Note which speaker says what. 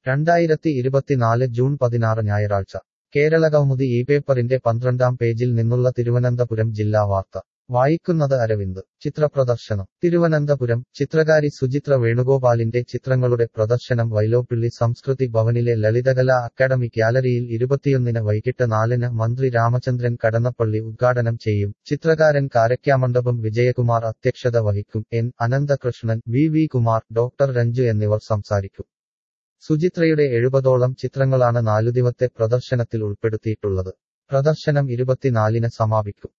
Speaker 1: രണ്ടായിരത്തി ഇരുപത്തിനാല് ജൂൺ പതിനാറ് ഞായറാഴ്ച കേരളകൗമുദി ഈ പേപ്പറിന്റെ പന്ത്രണ്ടാം പേജിൽ നിന്നുള്ള തിരുവനന്തപുരം ജില്ലാ വാർത്ത വായിക്കുന്നത് അരവിന്ദ് ചിത്രപ്രദർശനം തിരുവനന്തപുരം ചിത്രകാരി സുചിത്ര വേണുഗോപാലിന്റെ ചിത്രങ്ങളുടെ പ്രദർശനം വൈലോപ്പിള്ളി സംസ്കൃതി ഭവനിലെ ലളിതകലാ അക്കാദമി ഗ്യാലറിയിൽ ഇരുപത്തിയൊന്നിന് വൈകിട്ട് നാലിന് മന്ത്രി രാമചന്ദ്രൻ കടന്നപ്പള്ളി ഉദ്ഘാടനം ചെയ്യും ചിത്രകാരൻ കാരയ്ക്കാമണ്ഡപം വിജയകുമാർ അധ്യക്ഷത വഹിക്കും N Ananthakrishnan V V Kumar doctor Ranju എന്നിവർ സംസാരിക്കും സുചിത്രയുടെ എഴുപതോളം ചിത്രങ്ങളാണ് നാലുദിവത്തെ പ്രദർശനത്തിൽ ഉൾപ്പെടുത്തിയിട്ടുള്ളത് പ്രദർശനം ഇരുപത്തിനാലിന് സമാപിക്കും